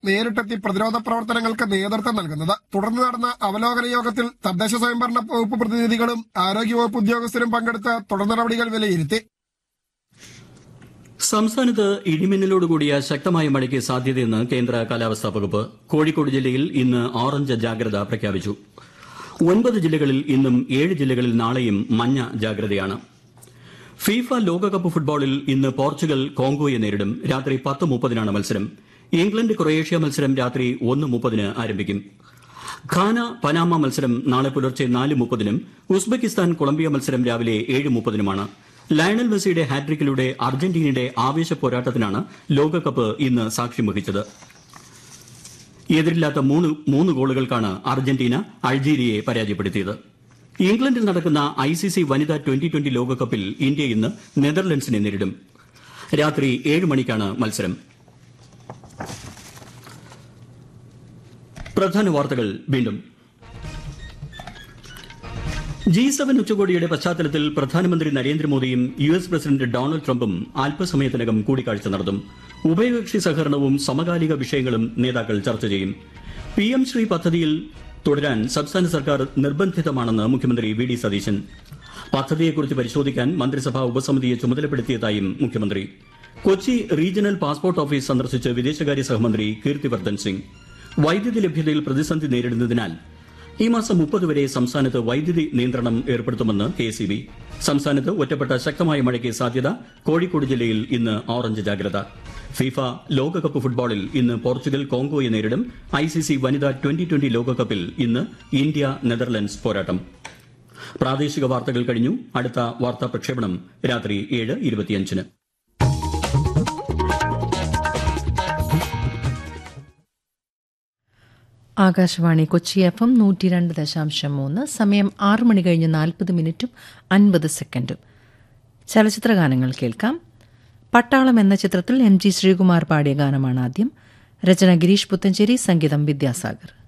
നേരിട്ടെത്തി പ്രതിരോധ പ്രവർത്തനങ്ങൾക്ക് നേതൃത്വം നൽകുന്നത് തുടർന്ന് നടന്ന അവലോകന യോഗത്തിൽ തദ്ദേശ സ്വയംഭരണ വകുപ്പ് പ്രതിനിധികളും ആരോഗ്യവകുപ്പ് ഉദ്യോഗസ്ഥരും പങ്കെടുത്ത് തുടർ നടപടികൾ വിലയിരുത്തി സംസ്ഥാനത്ത് ഇടിമിന്നലോടുകൂടിയ ശക്തമായ മഴയ്ക്ക് സാധ്യതയെന്ന് കേന്ദ്ര കാലാവസ്ഥാ വകുപ്പ് കോഴിക്കോട് ജില്ലയിൽ ഇന്ന് ഓറഞ്ച് ജാഗ്രത പ്രഖ്യാപിച്ചു ഒൻപത് ജില്ലകളിൽ ഇന്നും ഏഴ് ജില്ലകളിൽ നാളെയും മഞ്ഞ ജാഗ്രതയാണ് ഫീഫ ലോകകപ്പ് ഫുട്ബോളിൽ ഇന്ന് പോർച്ചുഗൽ കോങ്കോയെ നേരിടും രാത്രി പത്ത് മുപ്പതിനാണ് മത്സരം ഇംഗ്ലണ്ട് ക്രൊയേഷ്യ മത്സരം രാത്രി ഒന്ന് മുപ്പതിന് ആരംഭിക്കും ഖാന പനാമ മത്സരം നാളെ പുലർച്ചെ നാല് മുപ്പതിനും ഉസ്ബെക്കിസ്ഥാൻ കൊളംബിയ മത്സരം രാവിലെ ഏഴ് മുപ്പതിനുമാണ് ലയണൽ മെസ്സിയുടെ ഹാട്രിക്കിലൂടെ അർജന്റീനയുടെ ആവേശ പോരാട്ടത്തിനാണ് ലോകകപ്പ് ഇന്ന് സാക്ഷ്യം വഹിച്ചത് എതിരില്ലാത്ത മൂന്ന് മൂന്ന് ഗോളുകൾക്കാണ് അർജന്റീന അൾജീരിയയെ പരാജയപ്പെടുത്തിയത് ഇംഗ്ലണ്ടിൽ നടക്കുന്ന ഐ സി സി വനിതാ ട്വന്റി ട്വന്റി ലോകകപ്പിൽ ഇന്ത്യ ഇന്ന് നെതർലൻഡ്സിനെ നേരിടും രാത്രി ഏഴ് മണിക്കാണ് മത്സരം പ്രധാന വാർത്തകൾ വീണ്ടും ജി സെവൻ ഉച്ചകോടിയുടെ പശ്ചാത്തലത്തിൽ പ്രധാനമന്ത്രി നരേന്ദ്രമോദിയും യു എസ് പ്രസിഡന്റ് ഡൊണാൾഡ് ട്രംപും അല്പസമയത്തിനകം കൂടിക്കാഴ്ച നടത്തും ഉഭയകക്ഷി സഹകരണവും സമകാലിക വിഷയങ്ങളും നേതാക്കൾ ചർച്ച ചെയ്യും പി എം ശ്രീ പദ്ധതിയിൽ തുടരാൻ സംസ്ഥാന സർക്കാർ നിർബന്ധിതമാണെന്ന് മുഖ്യമന്ത്രി വി ഡി സതീശൻ പദ്ധതിയെക്കുറിച്ച് പരിശോധിക്കാൻ മന്ത്രിസഭാ ഉപസമിതിയെ ചുമതലപ്പെടുത്തിയതായും മുഖ്യമന്ത്രി കൊച്ചി റീജിയണൽ പാസ്പോർട്ട് ഓഫീസ് സന്ദർശിച്ച് വിദേശകാര്യ സഹമന്ത്രി കീർത്തിവർദ്ധൻ സിംഗ് വൈദ്യുതി ലഭ്യതയിൽ പ്രതിസന്ധി നേരിടുന്നതിനാൽ ഈ മാസം മുപ്പത് വരെ സംസ്ഥാനത്ത് വൈദ്യുതി നിയന്ത്രണം ഏർപ്പെടുത്തുമെന്ന് കെ സി ബി സംസ്ഥാനത്ത് ഒറ്റപ്പെട്ട ശക്തമായ മഴയ്ക്ക് സാധ്യത കോഴിക്കോട് ജില്ലയിൽ ഇന്ന് ഓറഞ്ച് ജാഗ്രത ഫിഫ ലോകകപ്പ് ഫുട്ബോളിൽ ഇന്ന് പോർച്ചുഗൽ കോങ്കോയെ നേരിടും ഐ സി സി വനിതാ ട്വന്റി ട്വന്റി ലോകകപ്പിൽ ഇന്ന് ഇന്ത്യ നെതർലൻഡ്സ് പോരാട്ടം പ്രാദേശിക വാർത്തകൾ കഴിഞ്ഞു അടുത്ത വാർത്താ പ്രക്ഷേപണം രാത്രി ഏഴ് ഇരുപത്തിയഞ്ചിന് ആകാശവാണി കൊച്ചി എഫ് എം നൂറ്റി രണ്ട് ദശാംശം മൂന്ന് സമയം ആറ് മണി കഴിഞ്ഞ് നാൽപ്പത് മിനിറ്റും അൻപത് സെക്കൻഡും ചലച്ചിത്ര ഗാനങ്ങൾ കേൾക്കാം പട്ടാളം എന്ന ചിത്രത്തിൽ എം ജി ശ്രീകുമാർ പാടിയ ഗാനമാണ് ആദ്യം രചന ഗിരീഷ് പുത്തഞ്ചേരി സംഗീതം വിദ്യാസാഗർ